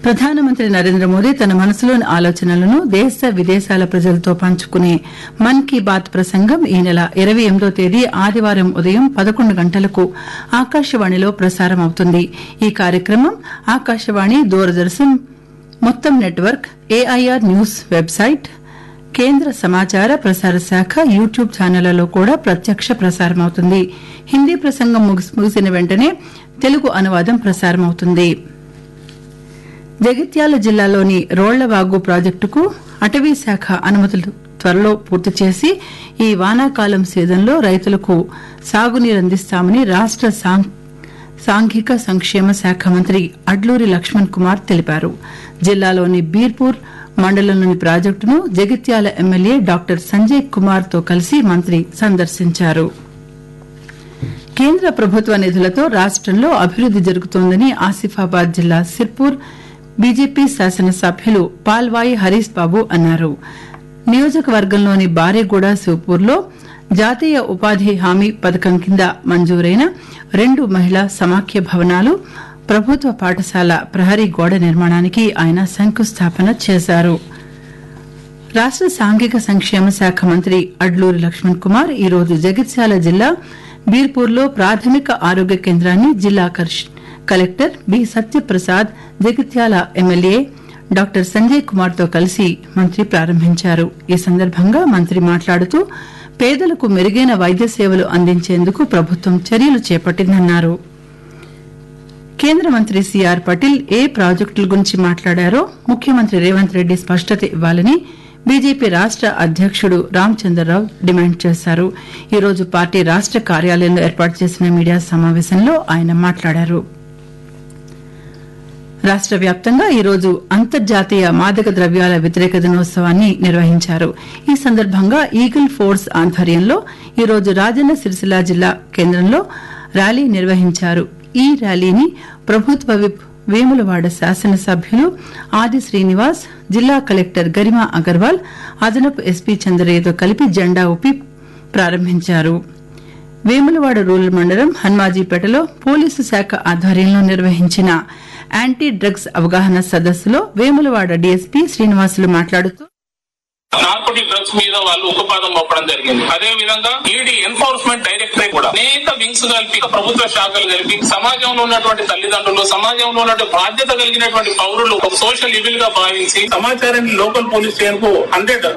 ప్రధానమంత్రి నరేంద్ర మోదీ తన మనసులోని ఆలోచనలను దేశ విదేశాల ప్రజలతో పంచుకునే మన్ కీ బాత్ ప్రసంగం ఈ నెల ఇరవై ఎనిమిదో తేదీ ఆదివారం ఉదయం పదకొండు గంటలకు ఆకాశవాణిలో ప్రసారం అవుతుంది ఈ కార్యక్రమం ఆకాశవాణి దూరదర్శన్ మొత్తం నెట్వర్క్ ఏఐఆర్ న్యూస్ వెబ్సైట్ కేంద్ర సమాచార ప్రసార శాఖ యూట్యూబ్ ఛానళ్లలో కూడా ప్రత్యక్ష ప్రసారమవుతుంది హిందీ ప్రసంగం ముగిసి- ముగిసిన వెంటనే తెలుగు అనువాదం ప్రసారమవుతుంది జగిత్యాల జిల్లాలోని రోళ్లవాగు ప్రాజెక్టుకు అటవీ శాఖ అనుమతులు త్వరలో పూర్తి చేసి ఈ వానాకాలం సీజన్లో రైతులకు సాగునీరు అందిస్తామని రాష్ట సాం- సాంఘిక సంక్షేమ శాఖ మంత్రి అడ్లూరి లక్ష్మణ్ కుమార్ తెలిపారు జిల్లాలోని బీర్పూర్ మండలంలోని ప్రాజెక్టును జగిత్యాల ఎమ్మెల్యే డాక్టర్ సంజయ్ కుమార్ తో కలిసి మంత్రి సందర్శించారు కేంద్ర ప్రభుత్వ నిధులతో రాష్టంలో అభివృద్ది జరుగుతోందని ఆసిఫాబాద్ జిల్లా సిర్పూర్ బీజేపీ శాసనసభ్యులు పాల్వాయి హరీష్ బాబు అన్నారు నియోజకవర్గంలోని బారేగూడ శివపూర్లో జాతీయ ఉపాధి హామీ పథకం కింద మంజూరైన రెండు మహిళా సమాఖ్య భవనాలు ప్రభుత్వ పాఠశాల ప్రహరీ గోడ నిర్మాణానికి ఆయన శంకుస్థాపన చేశారు రాష్ట సాంఘిక సంక్షేమ శాఖ మంత్రి అడ్లూరి లక్ష్మణ్ కుమార్ ఈ రోజు జగిత్యాల జిల్లా బీర్పూర్లో ప్రాథమిక ఆరోగ్య కేంద్రాన్ని జిల్లా కర్ష్- collector B Satyaprasad Jagtial MLA doctor Sanjay Kumar తో కలిసి మంత్రి ప్రారంభించారు ఈ సందర్భంగా మంత్రి మాట్లాడుతూ పేదలకు మెరుగైన వైద్య సేవలు అందించేందుకు ప్రభుత్వం చర్యలు చేపట్టిందన్నారు కేంద్ర మంత్రి సిఆర్ పటేల్ ఏ ప్రాజెక్టుల గురించి మాట్లాడారో ముఖ్యమంత్రి రేవంత్ రెడ్డి స్పష్టత ఇవ్వాలని బీజేపీ రాష్ట అధ్యకుడు రామచంద్రరావు డిమాండ్ చేశారు ఈ రోజు పార్టీ రాష్ట కార్యాలయంలో ఏర్పాటు చేసిన మీడియా సమావేశంలో ఆయన మాట్లాడారు రాష్ట వ్యాప్తంగా ఈ రోజు అంతర్జాతీయ మాదక ద్రవ్యాల వ్యతిరేక దినోత్సవాన్ని నిర్వహించారు ఈ సందర్భంగా ఈగిల్ ఫోర్స్ ఆధ్వర్యంలో ఈ రోజు రాజన్న సిరిసిల్ల జిల్లా కేంద్రంలో ర్యాలీ నిర్వహించారు ఈ ర్యాలీని ప్రభుత్వ విప్ వేములవాడ శాసనసభ్యులు ఆది శ్రీనివాస్ జిల్లా కలెక్టర్ గరిమా అగర్వాల్ అదనపు ఎస్పీ చంద్రయ్యతో కలిపి జెండా ఊపి ప్రారంభించారు వేములవాడ రూరల్ మండలం హన్మాజీపేటలో పోలీసు శాఖ ఆధ్వర్యంలో నిర్వహించిన యాంటీ డ్రగ్స్ అవగాహన సదస్సులో వేములవాడ డీఎస్పీ శ్రీనివాసులు మాట్లాడుతూ నార్కోటిక్ డ్రగ్స్ మీద వాళ్ళు ఉక్కుపాదం మోపడం జరిగింది అదే విధంగా ఈడీ ఎన్ఫోర్స్మెంట్ డైరెక్టరేట్ కూడా అనేక వింగ్స్ కలిపి ప్రభుత్వ శాఖలు కలిపి సమాజంలో ఉన్నటువంటి తల్లిదండ్రులు సమాజంలో ఉన్నటువంటి బాధ్యత కలిగినటువంటి పౌరులు ఒక సోషల్ ఇవిల్ గా భావించి సమాచారాన్ని లోకల్ పోలీస్ స్టేషన్ కు హండ్రెడ్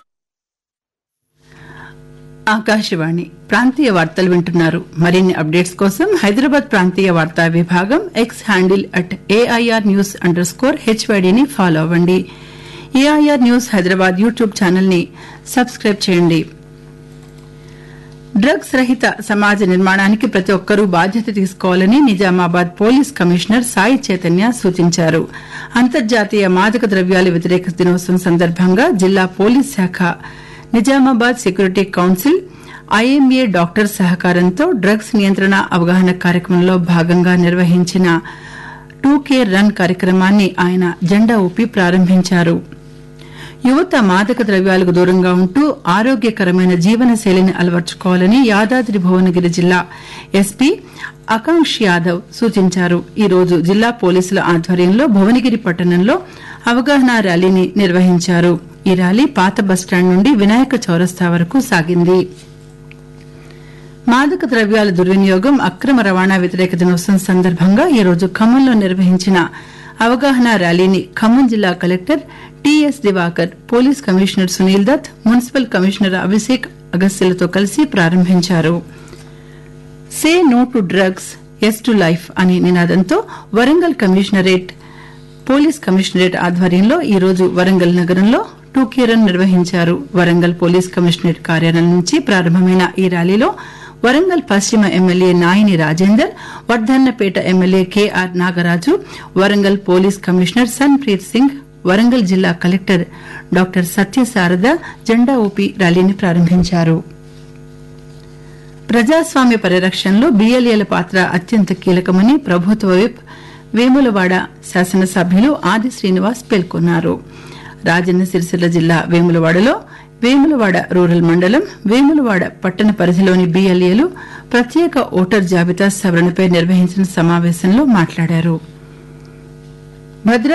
ఆకాశవాణి ప్రాంతీయ వార్తలు వింటున్నారు మరిన్ని అప్డేట్స్ కోసం హైదరాబాద్ ప్రాంతీయ వార్తా విభాగం X handle at AIR news underscore హెచ్వైడీని ఫాలో అవ్వండి AIR news Hyderabad YouTube channel ని సబ్స్క్రైబ్ చేయండి డ్రగ్స్ రహిత సమాజ నిర్మాణానికి ప్రతి ఒక్కరూ బాధ్యత తీసుకోవాలని నిజామాబాద్ పోలీస్ కమిషనర్ సాయి చైతన్య సూచించారు అంతర్జాతీయ మాదక ద్రవ్యాల వ్యతిరేక దినోత్సవం సందర్భంగా జిల్లా పోలీస్ శాఖ Nizamabad security council IMA doctor సహకారంతో డ్రగ్స్ నియంత్రణ అవగాహన కార్యక్రమంలో భాగంగా నిర్వహించిన టూ కే రన్ కార్యక్రమాన్ని ఆయన జెండా ఊపి ప్రారంభించారు యువత మాదక ద్రవ్యాలకు దూరంగా ఉంటూ ఆరోగ్యకరమైన జీవన శైలిని అలవర్చుకోవాలని యాదాద్రి భువనగిరి జిల్లా ఎస్పీ ఆకాంక్ష్ యాదవ్ సూచించారు ఈ రోజు జిల్లా పోలీసుల ఆధ్వర్యంలో భువనగిరి పట్టణంలో అవగాహన ర్యాలీని నిర్వహించారు ఈ ర్యాలీ పాత బస్టాండ్ నుండి వినాయక చౌరస్తా వరకు సాగింది మాదక ద్రవ్యాల దుర్వినియోగం అక్రమ రవాణా వ్యతిరేక దినోత్సవం సందర్భంగా ఈ రోజు ఖమ్మంలో నిర్వహించిన అవగాహన ర్యాలీని ఖమ్మం జిల్లా collector T S Divakar police commissioner Sunil Dutt municipal commissioner Abhishek అగస్త్యలతో కలిసి ప్రారంభించారు say no to drugs yes to life అనే నినాదంతో వరంగల్ కమిషనరేట్ పోలీస్ కమిషనరేట్ ఆధ్వర్యంలో ఈ రోజు వరంగల్ నగరంలో టూకే రన్ నిర్వహించారు వరంగల్ పోలీస్ కమిషనరేట్ కార్యాలయం నుంచి ప్రారంభమైన ఈ ర్యాలీలో వరంగల్ పశ్చిమ MLA Naini Rajender Wardhannapet MLA K R Nagaraju Warangal police commissioner Sunpreet Singh Warangal జిల్లా కలెక్టర్ డాక్టర్ సత్యశారద జెండా ఊపి ర్యాలీని ప్రారంభించారు ప్రజాస్వామ్య పరిరక్షణలో బీఎల్ఏల పాత్ర అత్యంత కీలకమని ప్రభుత్వ విప్ వేములవాడ శాసనసభ్యులు ఆది శ్రీనివాస్ పేర్కొన్నారు రాజన్న సిరిసిల్ల జిల్లా వేములవాడలో వేములవాడ రూరల్ మండలం వేములవాడ పట్టణ పరిధిలోని బీఎల్ఏలు ప్రత్యేక ఓటర్ జాబితా సవరణపై నిర్వహించిన సమావేశంలో మాట్లాడారు భద్రా